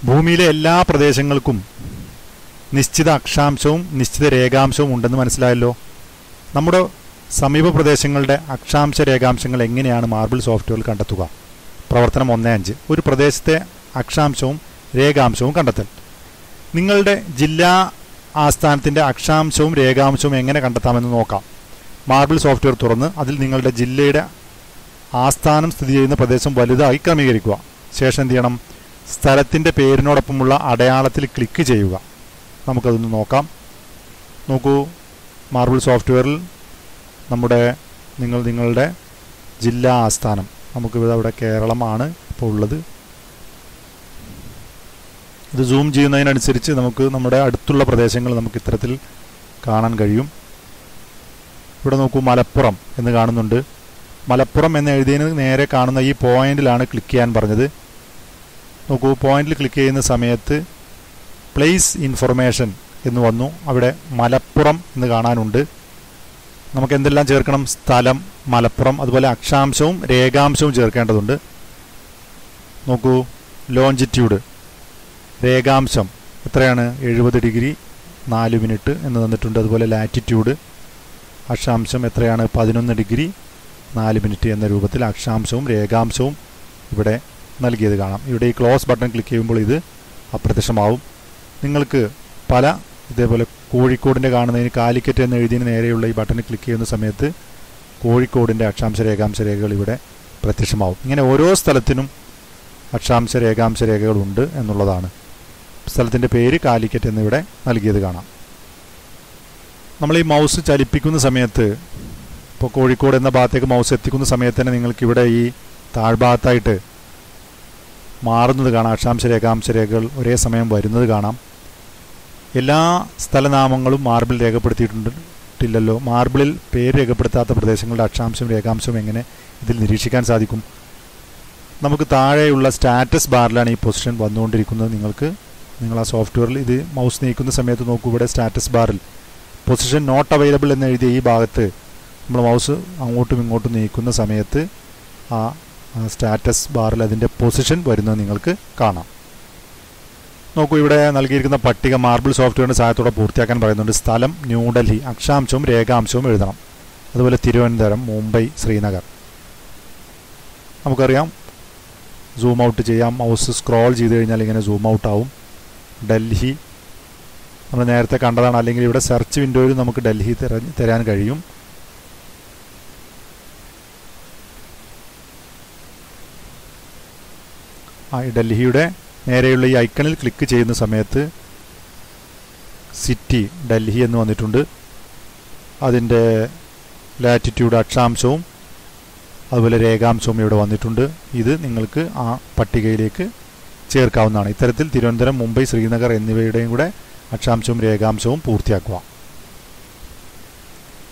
ഭൂമിയിലെ എല്ലാ പ്രദേശങ്ങൾക്കും നിശ്ചിത അക്ഷാംശവും നിശ്ചിത രേഖാംശവും ഉണ്ടെന്ന് മനസ്സിലായല്ലോ നമ്മുടെ സമീപ പ്രദേശങ്ങളുടെ അക്ഷാംശ രേഖാംശങ്ങൾ എങ്ങനെയാണ് മാർബിൾ സോഫ്റ്റ്വെയറിൽ കണ്ടെത്തുക പ്രവർത്തനം ഒന്ന് അഞ്ച് ഒരു പ്രദേശത്തെ അക്ഷാംശവും രേഖാംശവും കണ്ടെത്തൽ നിങ്ങളുടെ ജില്ലാ ആസ്ഥാനത്തിൻ്റെ അക്ഷാംശവും രേഖാംശവും എങ്ങനെ കണ്ടെത്താമെന്ന് നോക്കാം മാർബിൾ സോഫ്റ്റ്വെയർ തുറന്ന് അതിൽ നിങ്ങളുടെ ജില്ലയുടെ ആസ്ഥാനം സ്ഥിതി ചെയ്യുന്ന പ്രദേശം വലുതായി ക്രമീകരിക്കുക ശേഷം എന്ത് ചെയ്യണം സ്ഥലത്തിൻ്റെ പേരിനോടൊപ്പമുള്ള അടയാളത്തിൽ ക്ലിക്ക് ചെയ്യുക നമുക്കതൊന്ന് നോക്കാം നോക്കൂ മാർബിൾ സോഫ്റ്റ്വെയറിൽ നമ്മുടെ നിങ്ങൾ നിങ്ങളുടെ ജില്ലാ ആസ്ഥാനം നമുക്കിവിടെ അവിടെ കേരളമാണ് ഇപ്പോൾ ഉള്ളത് ഇത് സൂം ചെയ്യുന്നതിനനുസരിച്ച് നമുക്ക് നമ്മുടെ അടുത്തുള്ള പ്രദേശങ്ങൾ നമുക്ക് ഇത്തരത്തിൽ കാണാൻ കഴിയും ഇവിടെ നോക്കൂ മലപ്പുറം എന്ന് കാണുന്നുണ്ട് മലപ്പുറം എന്ന് എഴുതിയതിന് നേരെ കാണുന്ന ഈ പോയിന്റിലാണ് ക്ലിക്ക് ചെയ്യാൻ പറഞ്ഞത് നോക്കൂ പോയിന്റിൽ ക്ലിക്ക് ചെയ്യുന്ന സമയത്ത് പ്ലേസ് ഇൻഫർമേഷൻ എന്ന് വന്നു അവിടെ മലപ്പുറം എന്ന് കാണാനുണ്ട് നമുക്ക് എന്തെല്ലാം ചേർക്കണം സ്ഥലം മലപ്പുറം അതുപോലെ അക്ഷാംശവും രേഖാംശവും ചേർക്കേണ്ടതുണ്ട് നോക്കൂ ലോഞ്ചിറ്റ്യൂഡ് രേഖാംശം എത്രയാണ് എഴുപത് ഡിഗ്രി നാല് മിനിറ്റ് എന്ന് തന്നിട്ടുണ്ട് അതുപോലെ ലാറ്റിറ്റ്യൂഡ് അക്ഷാംശം എത്രയാണ് പതിനൊന്ന് ഡിഗ്രി നാല് മിനിറ്റ് എന്ന രൂപത്തിൽ അക്ഷാംശവും രേഖാംശവും ഇവിടെ നൽകിയത് കാണാം ഇവിടെ ഈ ക്ലോസ് ബട്ടൺ ക്ലിക്ക് ചെയ്യുമ്പോൾ ഇത് അപ്രത്യക്ഷമാവും നിങ്ങൾക്ക് പല ഇതേപോലെ കോഴിക്കോടിൻ്റെ കാണുന്നതിന് കാലിക്കറ്റ് എന്ന് എഴുതിയതിന് നേരെയുള്ള ഈ ബട്ടണിൽ ക്ലിക്ക് ചെയ്യുന്ന സമയത്ത് കോഴിക്കോടിൻ്റെ അക്ഷാംശ രേഖാംശ രേഖകൾ ഇവിടെ പ്രത്യക്ഷമാവും ഇങ്ങനെ ഓരോ സ്ഥലത്തിനും അക്ഷാംശ രേഖാംശ രേഖകളുണ്ട് എന്നുള്ളതാണ് സ്ഥലത്തിൻ്റെ പേര് കാലിക്കറ്റ് എന്നിവിടെ നൽകിയത് കാണാം നമ്മൾ ഈ മൗസ് ചലിപ്പിക്കുന്ന സമയത്ത് ഇപ്പോൾ കോഴിക്കോട് എന്ന ഭാഗത്തേക്ക് മൗസ് എത്തിക്കുന്ന സമയത്ത് തന്നെ നിങ്ങൾക്ക് ഇവിടെ ഈ താഴ്ഭാഗത്തായിട്ട് മാറുന്നത് കാണാം അക്ഷാംശ രേഖാംശ രേഖകൾ ഒരേ സമയം വരുന്നത് കാണാം എല്ലാ സ്ഥലനാമങ്ങളും മാർബിൾ രേഖപ്പെടുത്തിയിട്ടില്ലല്ലോ മാർബിളിൽ പേര് രേഖപ്പെടുത്താത്ത പ്രദേശങ്ങളുടെ അക്ഷാംശവും രേഖാംശവും എങ്ങനെ ഇതിൽ നിരീക്ഷിക്കാൻ സാധിക്കും നമുക്ക് താഴെയുള്ള സ്റ്റാറ്റസ് ബാറിലാണ് ഈ പൊസിഷൻ വന്നുകൊണ്ടിരിക്കുന്നത് നിങ്ങൾക്ക് നിങ്ങൾ ആ സോഫ്റ്റ്വെയറിൽ ഇത് മൗസ് നീക്കുന്ന സമയത്ത് നോക്കൂ ഇവിടെ സ്റ്റാറ്റസ് ബാറിൽ പൊസിഷൻ നോട്ട് അവൈലബിൾ എന്ന് എഴുതിയ ഈ ഭാഗത്ത് നമ്മൾ മൗസ് അങ്ങോട്ടും ഇങ്ങോട്ടും നീക്കുന്ന സമയത്ത് ആ സ്റ്റാറ്റസ് ബാറിൽ അതിൻ്റെ പൊസിഷൻ വരുന്നത് നിങ്ങൾക്ക് കാണാം നോക്കൂ ഇവിടെ നൽകിയിരിക്കുന്ന പട്ടിക മാർബിൾ സോഫ്റ്റ്വെയറിൻ്റെ സഹായത്തോടെ പൂർത്തിയാക്കാൻ പറയുന്നുണ്ട് സ്ഥലം ന്യൂഡൽഹി അക്ഷാംശവും രേഖാംശവും എഴുതണം അതുപോലെ തിരുവനന്തപുരം മുംബൈ ശ്രീനഗർ നമുക്കറിയാം സൂം ഔട്ട് ചെയ്യാം മൗസ് സ്ക്രോൾ ചെയ്ത് കഴിഞ്ഞാൽ ഇങ്ങനെ സൂം ഔട്ട് ആവും ഡൽഹി നമ്മൾ നേരത്തെ കണ്ടതാണ് അല്ലെങ്കിൽ ഇവിടെ സെർച്ച് വിൻഡോയിൽ നമുക്ക് ഡൽഹി തരാൻ തരാൻ കഴിയും ആ ഈ ഡൽഹിയുടെ നേരെയുള്ള ഈ ഐക്കണിൽ ക്ലിക്ക് ചെയ്യുന്ന സമയത്ത് സിറ്റി ഡൽഹി എന്ന് വന്നിട്ടുണ്ട് അതിൻ്റെ ലാറ്റിറ്റ്യൂഡ് അക്ഷാംശവും അതുപോലെ രേഖാംശവും ഇവിടെ വന്നിട്ടുണ്ട് ഇത് നിങ്ങൾക്ക് ആ പട്ടികയിലേക്ക് ചേർക്കാവുന്നതാണ് ഇത്തരത്തിൽ തിരുവനന്തപുരം മുംബൈ ശ്രീനഗർ എന്നിവയുടെയും കൂടെ അക്ഷാംശവും രേഖാംശവും പൂർത്തിയാക്കുക